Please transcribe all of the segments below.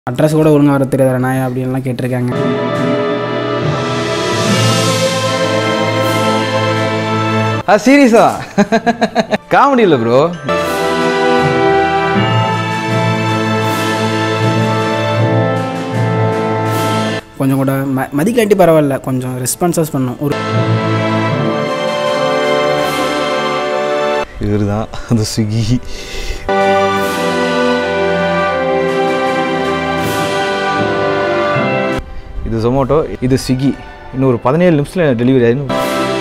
Address கூட ஒழுங்காக வர தெரியாத நாயா அப்படின்லாம் கேட்டிருக்காங்க ஆ சீரியஸா காமெடி இல்லை ப்ரோ கொஞ்சம் கூட ம மதிக்காட்டி பரவாயில்ல கொஞ்சம் ரெஸ்பான்சஸ் பண்ணும் ஒரு இவர் தான் அந்த ஸ்விக்கி இது ஜொமேட்டோ இது ஸ்விக்கி இன்னும் ஒரு பதினேழு நிமிஷத்தில் டெலிவரி ஆயிடும்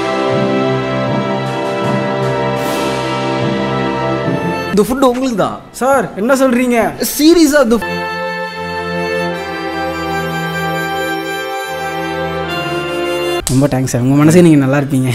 இந்த ஃபுட்டு உங்களுக்கு தான் சார் என்ன சொல்கிறீங்க சீரியஸாக இந்த ரொம்ப தேங்க்ஸ் சார் உங்கள் மனசே நீங்கள் நல்லா இருப்பீங்க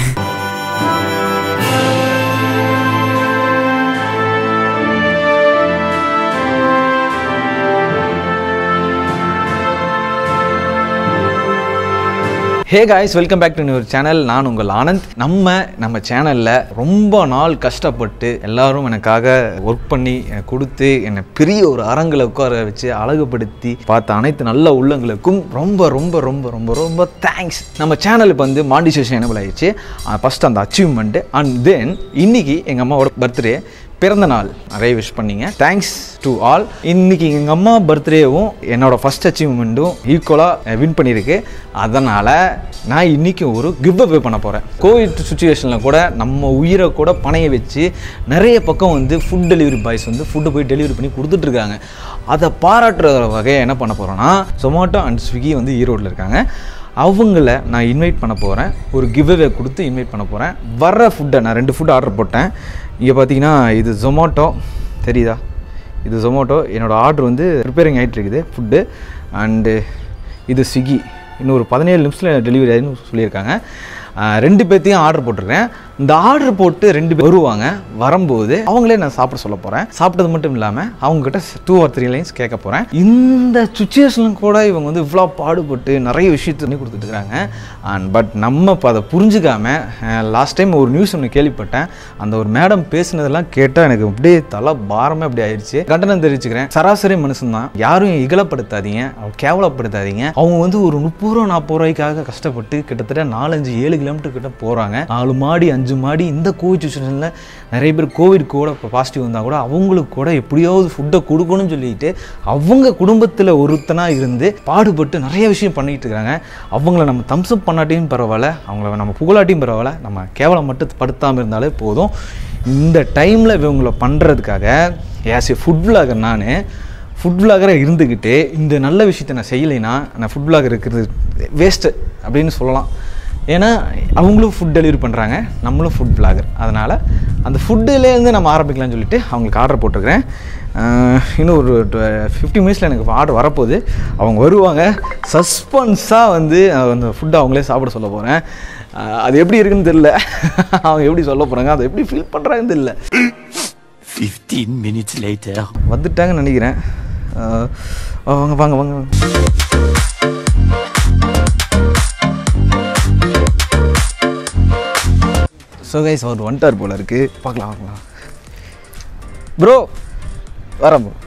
hey guys welcome back to your channel நான் உங்கள் ஆனந்த் நம்ம நம்ம சேனலில் ரொம்ப நாள் கஷ்டப்பட்டு எல்லாரும் எனக்காக ஒர்க் பண்ணி எனக்கு கொடுத்து என்னை பெரிய ஒரு அரங்கில் உட்கார வச்சு அழகுபடுத்தி பார்த்த அனைத்து நல்ல உள்ளங்களுக்கும் ரொம்ப ரொம்ப ரொம்ப ரொம்ப ரொம்ப தேங்க்ஸ் நம்ம சேனல் இப்போ வந்து மாண்டிசேஷன் எனபிள் ஆயிடுச்சு ஃபஸ்ட் அந்த அச்சீவ்மெண்ட்டு அண்ட் தென் இன்னைக்கு எங்கள் அம்மாவோட பர்த்டே பிறந்த நாள் நிறைய விஷ் பண்ணீங்க தேங்க்ஸ் டு ஆல் இன்னைக்கு எங்கள் அம்மா பர்த்டேவும் என்னோட ஃபர்ஸ்ட் அச்சீவ்மெண்ட்டும் ஈக்குவலாக வின் பண்ணியிருக்கு அதனால் நான் இன்னைக்கு ஒரு கிவ் அவே பண்ண போகிறேன் கோவிட் சுச்சுவேஷனில் கூட நம்ம உயிரை கூட பணைய வச்சு நிறைய பக்கம் வந்து ஃபுட் டெலிவரி பாய்ஸ் வந்து ஃபுட்டு போய் டெலிவரி பண்ணி கொடுத்துட்ருக்காங்க அதை பாராட்டுற வகையை என்ன பண்ண போகிறோன்னா சொமாட்டோ அண்ட் ஸ்விக்கி வந்து ஈரோட்டில் இருக்காங்க அவங்கள நான் இன்வைட் பண்ண போகிறேன் ஒரு கிவ்அவே கொடுத்து இன்வைட் பண்ண போகிறேன் வர்ற ஃபுட்டை நான் ரெண்டு ஃபுட் ஆர்டர் போட்டேன் இங்கே பார்த்தீங்கன்னா இது ஜொமேட்டோ தெரியுதா இது ஜொமேட்டோ என்னோடய ஆர்டர் வந்து ப்ரிப்பேரிங் ஆகிட்டு இருக்குது ஃபுட்டு அண்டு இது ஸ்விக்கி இன்னும் ஒரு பதினேழு நிமிஷத்தில் டெலிவரி ஆகிடுன்னு சொல்லியிருக்காங்க ஆஹ் ரெண்டு பேர்த்தையும் ஆர்டர் போட்டிருக்கேன் இந்த ஆர்டர் போட்டு ரெண்டு பேர் வருவாங்க வரும்போது அவங்களே நான் சாப்பிட சொல்ல போகிறேன் சாப்பிட்டது மட்டும் இல்லாமல் அவங்ககிட்ட டூ ஆர் த்ரீ லைன்ஸ் கேட்க போகிறேன் இந்த சுச்சுவேஷனும் கூட இவங்க வந்து இவ்வளோ பாடுபட்டு நிறைய விஷயத்தை பண்ணி கொடுத்துட்டு இருக்காங்க அண்ட் பட் நம்ம இப்போ அதை புரிஞ்சுக்காம லாஸ்ட் டைம் ஒரு நியூஸ் ஒன்று கேள்விப்பட்டேன் அந்த ஒரு மேடம் பேசுனதெல்லாம் கேட்டால் எனக்கு அப்படியே தலை பாரமே அப்படி ஆயிடுச்சு கண்டனம் தெரிவிச்சுக்கிறேன் சராசரி மனுஷன் தான் யாரும் இகலப்படுத்தாதீங்க அவங்க கேவலப்படுத்தாதீங்க அவங்க வந்து ஒரு முப்பது ரூபா நாற்பது ரூபாய்க்காக கஷ்டப்பட்டு கிட்டத்தட்ட நாலஞ்சு ஏழு கிலோமீட்டர் கிட்ட போகிறாங்க நாலு மாடி அஞ்சு மாடி இந்த கோவிட் சுச்சுவேஷனில் நிறைய பேர் கோவிட் கூட இப்போ பாசிட்டிவ் வந்தால் கூட அவங்களுக்கு கூட எப்படியாவது ஃபுட்டை கொடுக்கணும்னு சொல்லிட்டு அவங்க குடும்பத்தில் ஒருத்தனாக இருந்து பாடுபட்டு நிறைய விஷயம் பண்ணிட்டு இருக்காங்க அவங்கள நம்ம தம்ஸ்அப் பண்ணாட்டியும் பரவாயில்ல அவங்கள நம்ம புகழாட்டியும் பரவாயில்ல நம்ம கேவலம் மட்டும் படுத்தாமல் இருந்தாலே போதும் இந்த டைமில் இவங்கள பண்ணுறதுக்காக ஏஸ் ஏ ஃபுட் vlogger நான் ஃபுட் vlogger-ஆ இருந்துக்கிட்டு இந்த நல்ல விஷயத்தை நான் செய்யலைன்னா நான் ஃபுட் vlogger இருக்கிறது வேஸ்ட்டு அப்படின்னு சொல்லலாம் ஏன்னா அவங்களும் ஃபுட் டெலிவரி பண்ணுறாங்க நம்மளும் ஃபுட் vlogger அதனால் அந்த ஃபுட்டுலேருந்து நம்ம ஆரம்பிக்கலாம்னு சொல்லிட்டு அவங்களுக்கு ஆர்டர் போட்டிருக்கிறேன் ஆஹ் இன்னும் ஒரு ஃபிஃப்டி மினிட்ஸில் எனக்கு ஆர்டர் வரப்போகுது அவங்க வருவாங்க சஸ்பென்ஸாக வந்து அஹ் அந்த ஃபுட்டை அவங்களே சாப்பிட சொல்ல போகிறேன் அது எப்படி இருக்குன்னு தெரில அவங்க எப்படி சொல்ல போகிறாங்க அதை எப்படி ஃபீல் பண்ணுறாங்கன்னு தெரில 15 minutes later. வந்துட்டாங்கன்னு நினைக்கிறேன் ஆஹ் வாங்க வாங்க வாங்க வாங்க ஸோ கைஸ் அவர் வந்துட்டார் போல இருக்கு பார்க்கலாம் பார்க்கலாம் ப்ரோ வரேன் ப்ரோ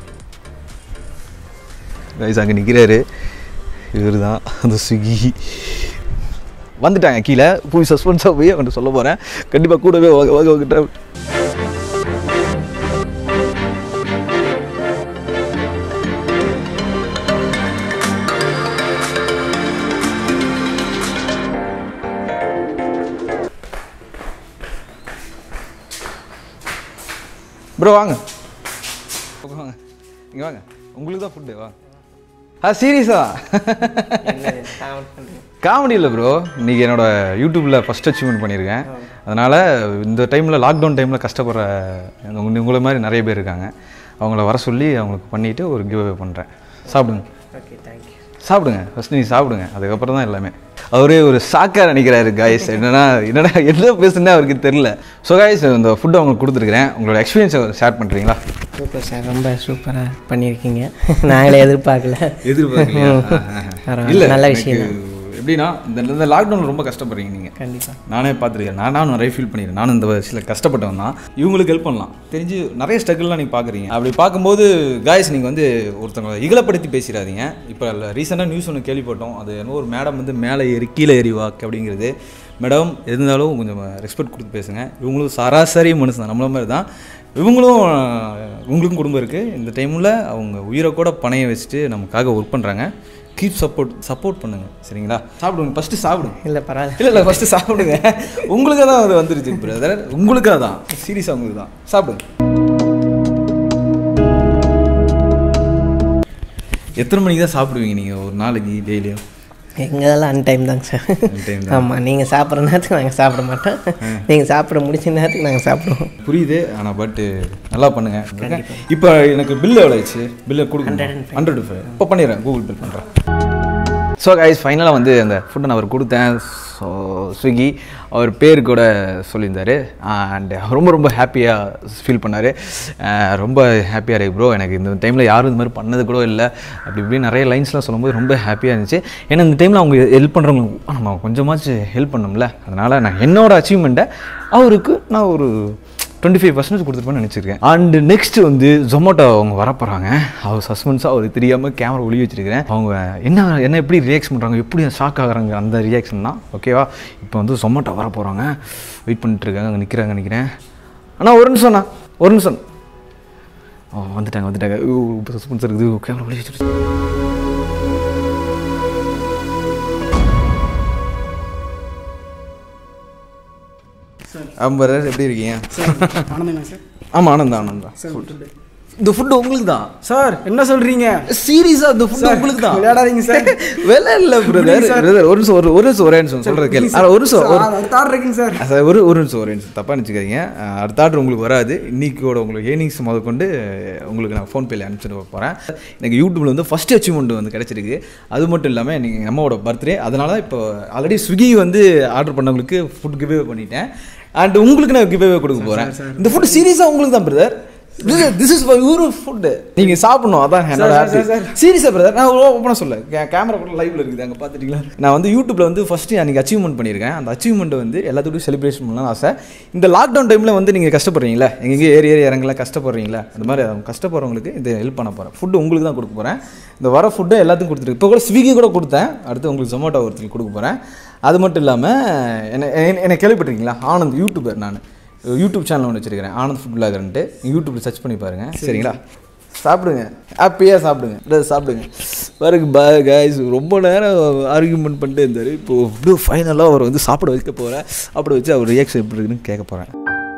கைஸ் அங்கே நிற்கிறாரு இவர் தான் அந்த ஸ்விக்கி வந்துட்டாங்க கீழே போய் சஸ்பென்ஸாக போய் அவன்கிட்ட சொல்ல போகிறேன் கண்டிப்பாக கூடவே வாங்க வாங்க வாங்கிட்ட ப்ரோ வாங்க வாங்க இங்கே வாங்க உங்களுக்கு தான் ஃபுட்டு வா ஆ சீரியஸா காமெடி இல்லை ப்ரோ இன்றைக்கி என்னோட யூடியூப்பில் ஃபஸ்ட் அச்சீவ்மெண்ட் பண்ணியிருக்கேன் அதனால் இந்த டைமில் லாக்டவுன் டைமில் கஷ்டப்படுற உங்க- உங்களை மாதிரி நிறைய பேர் இருக்காங்க அவங்கள வர சொல்லி அவங்களுக்கு பண்ணிவிட்டு ஒரு கிவ் அவே பண்ணுறேன் சாப்பிடுங்க சாப்பிடுங்க ஃபஸ்ட் நீ சாப்பிடுங்க அதுக்கப்புறம் தான் எல்லாமே அவரே ஒரு சாக்கா நினைக்கிறாரு காய்ஸ் என்னன்னா என்னடா என்ன பேசுனே அவருக்கு தெரியல ஸோ காய்ஸ் இந்த ஃபுட் அவங்களுக்கு கொடுத்துருக்கிறேன் உங்களோட எக்ஸ்பீரியன்ஸை ஷேர் பண்ணுறீங்களா சூப்பர் சார் ரொம்ப சூப்பராக பண்ணியிருக்கீங்க நாங்களே எதிர்பார்க்கல எதிர்பார்க்கலையா? ம். பரவாயில்ல. இல்ல, நல்ல எனக்கு விஷயம் தான் எப்படி எப்படின்னா இந்த இந்த லாக்டவுனில் ரொம்ப கஷ்டப்படுறீங்க நீங்கள் கண்டிப்பாக நானே பார்த்துருக்கேன் நான் நானும் நிறைய ஃபீல் பண்ணியிருக்கேன் நானும் இந்த வயசில் கஷ்டப்பட்டவன் தான் இவங்களுக்கு ஹெல்ப் பண்ணலாம் தெரிஞ்சு நிறைய ஸ்ட்ரகிள்லாம் நீங்கள் பார்க்குறீங்க அப்படி பார்க்கும்போது காய்ஸ் நீங்கள் வந்து ஒருத்தவங்களை இகலப்படுத்தி பேசிடாதீங்க இப்போ ரீசெண்டாக நியூஸ் ஒன்று கேள்விப்பட்டோம் அது என்ன ஒரு மேடம் வந்து மேலே ஏறி கீழே ஏறி வாக்கு அப்படிங்கிறது மேடம் இருந்தாலும் கொஞ்சம் ரெஸ்பெக்ட் கொடுத்து பேசுங்க இவங்களும் சராசரி மனுஷன் தான் நம்மள மாதிரி தான் இவங்களும் உங்களுக்கும் குடும்பம் இருக்குது இந்த டைமில் அவங்க உயிரை கூட பணைய வச்சுட்டு நமக்காக ஒர்க் பண்ணுறாங்க கீப் சப்போர்ட் சப்போர்ட் பண்ணுங்கள் சரிங்களா சாப்பிடுங்க ஃபஸ்ட்டு சாப்பிடுங்க இல்லை பரவாயில்ல இல்லை இல்லை ஃபஸ்ட்டு சாப்பிடுங்க உங்களுக்காக தான் அது வந்துருச்சு பிரதர் உங்களுக்காக தான் சீரியஸாக உங்களுக்கு தான் சாப்பிடுங்க எத்தனை மணிக்கு தான் சாப்பிடுவீங்க நீங்கள் ஒரு நாளைக்கு டெய்லியும் எங்கெல்லாம் அன் டைம் தாங்க சார் Untimed ஆமாம் நீங்கள் சாப்பிட்ற நேரத்துக்கு நாங்கள் சாப்பிட மாட்டோம் நீங்கள் சாப்பிட முடிச்ச நேரத்துக்கு நாங்கள் சாப்பிடுவோம் புரியுது ஆனால் பட்டு நல்லா பண்ணுங்க இப்போ எனக்கு பில் எவ்வளோ ஆயிடுச்சு பில்லை கொடுக்க ஹண்ட்ரட் ஃபைவ் இப்போ பண்ணிடுறேன் கூகுள் பே பண்ணுறேன் ஸோ கைஸ் ஃபைனலாக வந்து அந்த ஃபுட்டை நான் அவர் கொடுத்தேன் ஸோ ஸ்விக்கி அவர் பேர் கூட சொல்லியிருந்தார் அண்ட் ரொம்ப ரொம்ப ஹாப்பியாக ஃபீல் பண்ணார் ரொம்ப ஹாப்பியாக இருக்கு ப்ரோ எனக்கு இந்த டைமில் யாரும் இந்த மாதிரி பண்ணது கூட இல்லை அப்படி இப்படி நிறைய லைன்ஸ்லாம் சொல்லும்போது ரொம்ப ஹாப்பியாக இருந்துச்சு ஏன்னா இந்த டைமில் அவங்க ஹெல்ப் பண்ணுறவங்களுக்கு நம்ம கொஞ்சமாச்சும் ஹெல்ப் பண்ணோம்ல அதனால் நான் என்னோட அச்சீவ்மெண்ட்டை அவருக்கு நான் ஒரு டுவெண்ட்டி ஃபைவ் பர்சன்டேஜ் கொடுத்துருப்பேன்னு நினச்சிருக்கேன் அண்ட் நெக்ஸ்ட் வந்து ஜொமேட்டோ அவங்க வர போகிறாங்க அவர் சஸ்பென்ஸாக அவர் தெரியாமல் கேமரா ஒளி வச்சிருக்கிறேன் அவங்க என்ன என்ன எப்படி ரியாக்ஷன் பண்ணுறாங்க எப்படி ஷாக் ஆகுறாங்க அந்த ரியாக்ஷன் தான் ஓகேவா இப்போ வந்து ஜொமேட்டோ வர போகிறாங்க வெயிட் பண்ணிட்டு இருக்காங்க அங்கே நிற்கிறாங்க நினைக்கிறேன் அண்ணா ஒரு நிமிஷம்ண்ணா ஒரு நிமிஷம் ஓ வந்துட்டாங்க வந்துட்டாங்க சஸ்பென்ஸ் இருக்குது கேமரா ஒளி வச்சுட்டு அம்பர் எப்படி இருக்கீங்க ஆனந்தங்க சார் ஆமாம் ஆனந்தம் ஆனந்தம் இந்த ஃபுட்டு உங்களுக்கு தான் சார் என்ன சொல்றீங்க சீரியஸா இந்த ஃபுட் Sir, உங்களுக்கு தான் விளையாடாதீங்க sir. வேலை இல்ல பிரதர் sir. பிரதர் ஒரு நிமிஷம் ஒரு ஒரு நிமிஷம் ஒரே நிமிஷம் சொல்றது கேளு அட, ஒரு நிமிஷம் ஒரு அடுத்த ஆர்டர் இருக்குங்க சார் அத ஒரு ஒரு நிமிஷம் ஒரு நிமிஷம் தப்பாக நினச்சிக்காதீங்க அடுத்த ஆர்டர் உங்களுக்கு வராது இன்னைக்கோட உங்களுக்கு ஏர்னிங்ஸ் முத கொண்டு உங்களுக்கு நான் ஃபோன்பேல அனுப்பிச்சிட்டு போகிறேன் எனக்கு யூடியூப்ல வந்து ஃபஸ்ட் அச்சீவ்மெண்ட் வந்து கிடச்சிருக்கு அது மட்டும் இல்லாமல் நீங்கள் அம்மாவோட பர்த்டே அதனால தான் இப்போ ஆல்ரெடி ஸ்விக்கி வந்து ஆர்டர் பண்ணவங்களுக்கு ஃபுட் கிவ்வே பண்ணிட்டேன் அண்ட் உங்களுக்கு நான் கிவ்வே கொடுக்க போகிறேன் இந்த ஃபுட் சீரியஸாக உங்களுக்கு தான் brother this is for your food நீங்கள் சாப்பிடணும் அதான் என்னோட sir, sir, sir. சீரியஸாக பிரதர் நான் ஓப்பனாக சொல்ல கேமரா கூட லைவ்ல இருக்குது அங்கே பார்த்துட்டீங்களா நான் வந்து யூடியூப்ல வந்து ஃபஸ்ட்டு அன்றைக்கி அச்சீவ்மெண்ட் பண்ணியிருக்கேன் அந்த அச்சீவ்மெண்ட் வந்து எல்லாத்துக்கும் செலிப்ரேஷன் பண்ணலாம் ஆசை இந்த லாக்டவுன் டைமில் வந்து நீங்கள் கஷ்டப்படுறீங்களா எங்கெங்கே ஏறி ஏறி இறங்கலாம் கஷ்டப்படுறீங்களா அந்த மாதிரி அவங்க கஷ்டப்படுறவங்களுக்கு இதை ஹெல்ப் பண்ண போகிறேன் ஃபுட்டு உங்களுக்கு தான் கொடுக்க போகிறேன் இந்த வர ஃபுட்டை எல்லாத்துக்கும் கொடுத்துருக்கு இப்போ கூட ஸ்விக்கி கூட கொடுத்தேன் அடுத்து உங்களுக்கு ஜொமேட்டோ ஒருத்தருக்கு கொடுக்க போகிறேன் அது மட்டும் இல்லாமல் என்ன என்ன- என்னை கேள்விப்பட்டிருக்கீங்களா ஆனந்த் யூடியூபர் நான் யூடியூப் சேனல் ஒன்று வச்சிருக்கிறேன் ஆனந்த் ஃபுட் பிளாகர்ன்ட்டு யூடியூப்ல சர்ச் பண்ணி பாருங்க சரிங்களா சாப்பிடுங்க ஹாப்பியாக சாப்பிடுங்க இதை சாப்பிடுங்க பாருங்க பா கைஸ் ரொம்ப நேரம் ஆர்கியூமெண்ட் பண்ணிட்டு இருந்தார் இப்போ அப்படியே ஃபைனலாக அவர் வந்து சாப்பிட வைக்க போகிறேன் சாப்பிட வச்சு அவர் ரியாக்ஷன் எப்படி இருக்குன்னு கேட்க போகிறேன்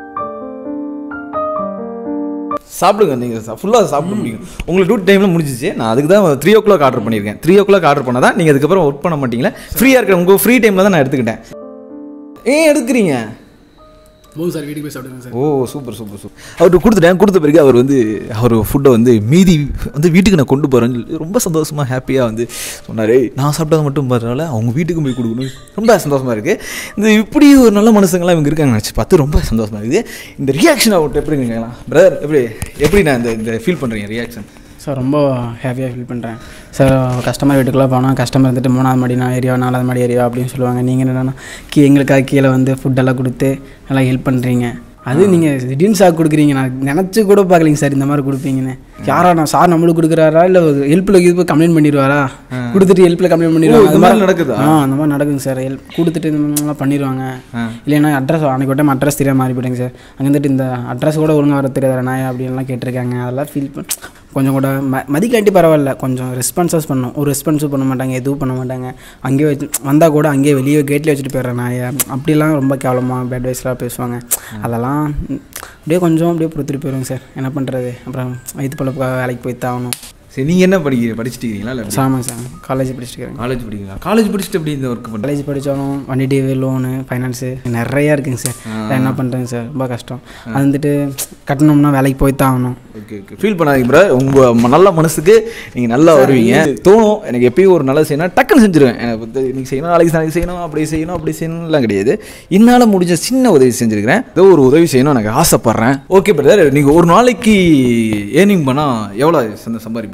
சாப்பிடுங்க நீங்கள் ஃபுல்லாக சாப்பிட முடியும் உங்களுக்கு டூ டைமில் முடிஞ்சிச்சு நான் அதுக்கு தான் த்ரீ ஓ கிளாக் ஆர்டர் பண்ணியிருக்கேன் த்ரீ ஓ கிளாக் ஆர்டர் பண்ணால் தான் நீங்கள் அதுக்கப்புறம் ஒர்க் பண்ண மாட்டீங்களா ஃப்ரீயாக இருக்கிற உங்கள் ஃப்ரீ டைமில் தான் நான் எடுத்துக்கிட்டேன் ஏன் எடுக்கிறீங்க போதும் சார் வீட்டுக்கு போய் சாப்பிடுங்க sir oh super super super அவர்கிட்ட கொடுத்துட்டேன் கொடுத்த பிறகு அவர் வந்து அவர் ஃபுட்டை வந்து மீதி வந்து வீட்டுக்கு நான் கொண்டு போகிறேன்னு சொல்லி ரொம்ப சந்தோஷமாக ஹாப்பியாக வந்து சொன்னார் நான் சாப்பிட்டது மட்டும் பரவாயில்ல அவங்க வீட்டுக்கு போய் கொடுக்கணும் ரொம்ப சந்தோஷமாக இருக்குது இந்த இப்படி ஒரு நல்ல மனுஷங்களாம் இவங்க இருக்காங்க நினச்சி பார்த்து ரொம்ப சந்தோஷமாக இருக்குது இந்த ரியாக்ஷன் அவர்கிட்ட எப்படி கேட்கலாம் பிரதர் எப்படி எப்படி நான் இந்த இந்த ஃபீல் பண்ணுறீங்க ரியாக்ஷன் சார் ரொம்ப ஹாப்பியாக ஃபீல் பண்ணுறேன் சார் கஸ்டமர் வீட்டுக்குள்ளே போனால் கஸ்டமர் இருந்துட்டு மூணாவது மாடி நான் ஏரியா நாலாவது மாடி ஏரியா அப்படின்னு சொல்லுவாங்க நீங்கள் என்னென்னா கீ எங்களுக்காக கீழே வந்து ஃபுட்டெல்லாம் கொடுத்து நல்லா ஹெல்ப் பண்ணுறீங்க அது நீங்கள் திடீர்னு சார் கொடுக்குறீங்க நான் நினச்சி கூட பார்க்கலைங்க சார் இந்த மாதிரி கொடுப்பீங்கன்னு யாரா நான் சார் நம்மளுக்கு கொடுக்குறாரா இல்லை ஹெல்ப்பில் இது கம்ப்ளைண்ட் பண்ணிடுவாரா கொடுத்துட்டு ஹெல்ப்பில் கம்ப்ளைண்ட் பண்ணிடுவாங்க இந்த அது மாதிரி மாதிரி நடக்குதா? ஆ அந்த மாதிரி நடக்குங்க சார் ஹெல்ப் கொடுத்துட்டு இந்த மாதிரிலாம் பண்ணிடுவாங்க இல்லைன்னா அட்ரஸ் அன்றைக்கு டைம் அட்ரஸ் தெரியாம மாறி போயிட்டேங்க சார் அங்கே வந்துட்டு இந்த அட்ரஸ் கூட ஒழுங்காக வர தெரியாத நாய் அப்படின்லாம் கேட்டிருக்காங்க அதெல்லாம் ஃபீல் பண்ண கொஞ்சம் கூட ம மதிக்காட்டி பரவாயில்ல கொஞ்சம் ரெஸ்பான்சஸ் பண்ணும் ஒரு ரெஸ்பான்ஸும் பண்ண மாட்டாங்க எதுவும் பண்ண மாட்டாங்க அங்கேயே வச்சு வந்தால் கூட அங்கேயே வெளியே கேட்லேயே வச்சுட்டு போயிடுறேன் நாயை அப்படிலாம் ரொம்ப கேவலமாக பேட் வைஸ்லாம் பேசுவாங்க அதெல்லாம் ம், அப்படியே கொஞ்சம் அப்படியே பொறுத்துட்டு போயிடுவாங்க சார் என்ன பண்ணுறது அப்புறம் வயிற்று பழப்பு வேலைக்கு போய் தான் ஆகணும் சரி நீங்கள் என்ன படிக்கிறீங்க படிச்சுட்டு இருக்கீங்களா இல்லை ஆமாங்க சார் காலேஜ் படிச்சுட்டு இருக்கேன் காலேஜ் படிக்கிறீங்களா காலேஜ் படிச்சுட்டு எப்படி இந்த ஒர்க் பண்ணுறேன் காலேஜ் படித்தாலும் வண்டி டிவி லோனு ஃபைனான்ஸு நிறையா இருக்குங்க சார் அதான் என்ன பண்ணுறேங்க சார் ரொம்ப கஷ்டம் அது வந்துட்டு கட்டணும்னா வேலைக்கு போய் தான் ஆகணும் ஓகே ஓகே ஃபீல் பண்ணாதீங்க ப்ரோ உங்கள் நல்ல மனசுக்கு நீங்கள் நல்லா வருவீங்க தோணும் எனக்கு எப்பயும் ஒரு நல்லது செய்யணும் டக்குன்னு செஞ்சிருவேன் எனக்கு வந்து இன்னைக்கு செய்யணும் நாளைக்கு நாளைக்கு செய்யணும் அப்படி செய்யணும் அப்படி செய்யணும்லாம் கிடையாது என்னால் முடிஞ்ச சின்ன உதவி செஞ்சுருக்கிறேன் ஏதோ ஒரு உதவி செய்யணும் எனக்கு ஆசைப்பட்றேன் ஓகே பிரதர் நீங்கள் ஒரு நாளைக்கு ஏர்னிங் பண்ணால் எவ்வளோ சந்த சம்பாதிப்பீங்க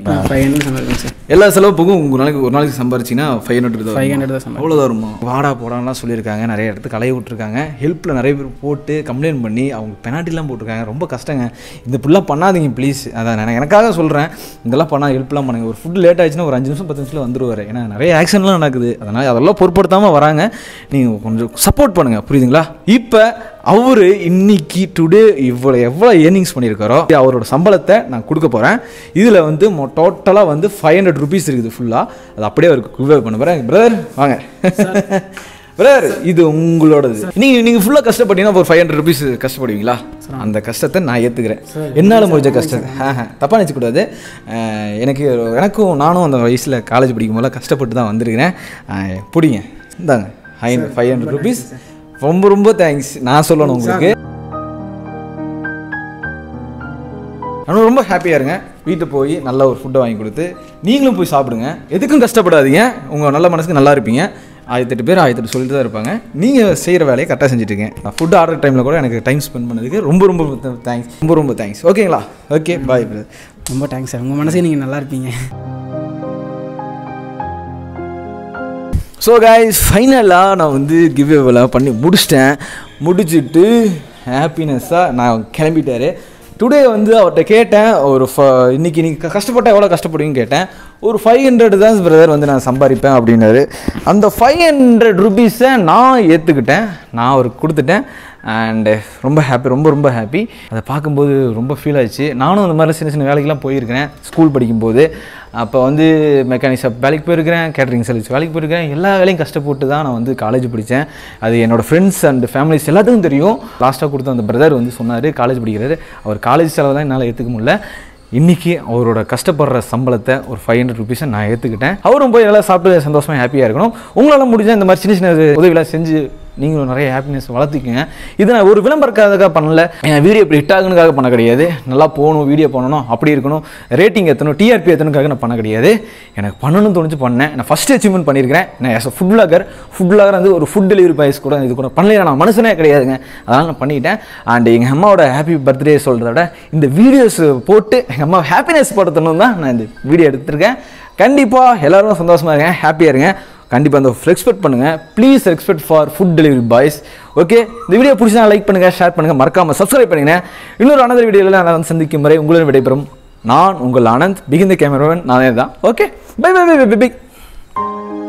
ஃபைவ் ஹண்ட்ரட் சம்பாதிப்பேங்க சார் எல்லா செலவு போகும் உங்கள் நாளைக்கு ஒரு நாளைக்கு சம்பாரிச்சிங்கன்னா ஃபைவ் ஹண்ட்ரட் ஃபைவ் ஹண்ட்ரட் தான் சம்பாதிப்பேன் அவ்வளோதான் வருமா வாடா போடான்லாம் சொல்லியிருக்காங்க நிறைய இடத்துக்கு கலைய விட்டுருக்காங்க ஹெல்ப்பில் நிறைய பேர் போட்டு கம்ப்ளைண்ட் பண்ணி அவங்க பெனால்ட்டிலாம் போட்டிருக்காங்க ரொம்ப கஷ்டங்க இந்த புல்லாம் பண்ணாதீங்க ப்ளீஸ் அதான் நான் எனக்காக சொல்கிறேன் இதெல்லாம் பண்ணால் ஹெல்ப்லாம் பண்ணுங்க ஒரு ஃபுட் லேட் ஆயிடுச்சுன்னா ஒரு அஞ்சு நிமிஷம் பத்து நிமிஷத்தில் வந்துருவார் ஏன்னா நிறைய ஆக்ஷன்லாம் நடக்குது அதனால் அதெல்லாம் பொருட்படுத்தாமல் வராங்க நீங்கள் கொஞ்சம் சப்போர்ட் பண்ணுங்கள் புரியுதுங்களா இப்போ அவர் இன்னைக்கு டுடே இவ்வளோ எவ்வளோ ஏர்னிங்ஸ் பண்ணியிருக்காரோ அவரோட சம்பளத்தை நான் கொடுக்க போகிறேன் இதில் வந்து டோட்டலாக வந்து ஃபைவ் ஹண்ட்ரட் ருபீஸ் இருக்குது ஃபுல்லாக அது அப்படியே அவருக்கு குவே பண்ண போகிறேன் பிரதர் வாங்க பிரதர் இது உங்களோடது நீங்கள் நீங்கள் ஃபுல்லாக கஷ்டப்பட்டீங்கன்னா ஒரு ஃபைவ் ஹண்ட்ரட் ருபீஸ் கஷ்டப்படுவீங்களா அந்த கஷ்டத்தை நான் ஏற்றுக்கிறேன் என்னால் முடிஞ்ச கஷ்டத்தை ஆஹா தப்பாக நினச்சக்கூடாது எனக்கு எனக்கும் நானும் அந்த வயசில் காலேஜ் படிக்கும் போதெல்லாம் கஷ்டப்பட்டு தான் வந்திருக்கிறேன் அஹ், பிடிங்க இந்தாங்க ஹை ஃபைவ் ஹண்ட்ரட் ருபீஸ் ரொம்ப ரொம்ப தேங்க்ஸ் நான் சொல்லணும் உங்களுக்கு ஆனால் ரொம்ப ஹாப்பியாக இருங்க வீட்டுக்கு போய் நல்ல ஒரு ஃபுட்டை வாங்கி கொடுத்து நீங்களும் போய் சாப்பிடுங்க எதுக்கும் கஷ்டப்படாதீங்க உங்கள் நல்ல மனசுக்கு நல்லா இருப்பீங்க ஆயிரத்தெட்டு பேர் ஆயிரத்தெட்டு சொல்லிட்டு தான் இருப்பாங்க நீங்கள் செய்கிற வேலையை கரெக்டாக செஞ்சுட்டுருக்கேன் நான் ஃபுட் ஆர்டர் டைமில் கூட எனக்கு டைம் ஸ்பெண்ட் பண்ணதுக்கு ரொம்ப ரொம்ப தேங்க்ஸ் ரொம்ப ரொம்ப தேங்க்ஸ் ஓகேங்களா ஓகே பாய் பிரதர் ரொம்ப தேங்க்ஸ் சார் உங்கள் மனசே நீங்கள் நல்லா இருப்பீங்க ஸோ கைஸ் ஃபைனலாக நான் வந்து கிவ் எல்லாம் பண்ணி முடிச்சிட்டேன் முடிச்சுட்டு ஹாப்பினஸ்ஸாக நான் கிளம்பிட்டாரு டுடே வந்து அவர்கிட்ட கேட்டேன் ஒரு ஃப இன்னைக்கு நீங்கள் கஷ்டப்பட்டால் எவ்வளோ கஷ்டப்படுவீங்கன்னு கேட்டேன் ஒரு ஃபைவ் ஹண்ட்ரட் தான் பிரதர் வந்து நான் சம்பாதிப்பேன் அப்படின்னாரு அந்த ஃபைவ் ஹண்ட்ரட் ருபீஸை நான் ஏற்றுக்கிட்டேன் நான் அவருக்கு கொடுத்துட்டேன் அண்டு ரொம்ப ஹாப்பி ரொம்ப ரொம்ப ஹாப்பி அதை பார்க்கும்போது ரொம்ப ஃபீல் ஆச்சு நானும் அந்த மாதிரி சின்ன சின்ன வேலைக்கெல்லாம் போயிருக்கிறேன் ஸ்கூல் படிக்கும்போது அப்போ வந்து மெக்கானிக் ஷாப் வேலைக்கு போயிருக்கிறேன் கேட்டரிங் சர்வீஸ் வேலைக்கு போயிருக்கிறேன் எல்லா வேலையும் கஷ்டப்பட்டு தான் நான் வந்து காலேஜ் படித்தேன் அது என்னோட ஃப்ரெண்ட்ஸ் அண்ட் ஃபேமிலிஸ் எல்லாத்துக்கும் தெரியும் லாஸ்ட்டாக கொடுத்த அந்த பிரதர் வந்து சொன்னார் காலேஜ் படிக்கிறாரு அவர் காலேஜ் செலவு தான் என்னால் ஏற்றுக்க முடியல இன்றைக்கி அவரோட கஷ்டப்படுற சம்பளத்தை ஒரு ஃபைவ் ஹண்ட்ரட் ருபீஸை நான் ஏற்றுக்கிட்டேன் அவரும் போய் எல்லாம் சாப்பிட்டு சந்தோஷமாக ஹாப்பியாக இருக்கணும் உங்களால் முடிஞ்ச இந்த மாதிரி சின்ன சின்ன உதவிலாம் செஞ்சு நீங்களும் நிறைய ஹாப்பினஸ் வளர்த்துக்குங்க இது நான் ஒரு விளம்பரக்காக பண்ணல என் வீடியோ இப்படி ஹிட் ஆகுனுக்காக பண்ண கிடையாது நல்லா போகணும் வீடியோ பண்ணணும் அப்படி இருக்கணும் ரேட்டிங் ஏற்றணும் டிஆர்பி ஏற்றணுக்காக நான் பண்ண கிடையாது எனக்கு பண்ணணும்னு தோணுச்சு பண்ணேன் நான் ஃபஸ்ட் அச்சீவ்மெண்ட் பண்ணியிருக்கிறேன் நான் as food blogger food blogger வந்து ஒரு ஃபுட் டெலிவரி பாய்ஸ் கூட இது கூட பண்ணல நான் மனுஷனே கிடையாதுங்க அதனால் நான் பண்ணிட்டேன் அண்ட் எங்கள் அம்மாவோட ஹாப்பி பர்த்டே சொல்கிறத விட இந்த வீடியோஸ் போட்டு எங்கள் அம்மா ஹாப்பினஸ் படுத்தணும் தான் நான் இந்த வீடியோ எடுத்திருக்கேன் கண்டிப்பாக எல்லாரும் சந்தோஷமாக இருங்க ஹாப்பியாக இருங்க கண்டிப்பாக அந்த ரெஸ்பெக்ட் பண்ணுங்கள் please respect for food delivery boys okay இந்த வீடியோ பிடிச்சா லைக் பண்ணுங்கள் ஷேர் பண்ணுங்கள் மறக்காமல் சப்ஸ்கிரைப் பண்ணுங்க இன்னொரு அனந்தர் வீடியோவில் நான் வந்து சந்திக்கும் வரை உங்களுடன் விடைபெறும் நான் உங்கள் ஆனந்த் பிகிந்த கேமராமேன் நானே தான் okay bye bye bye bye by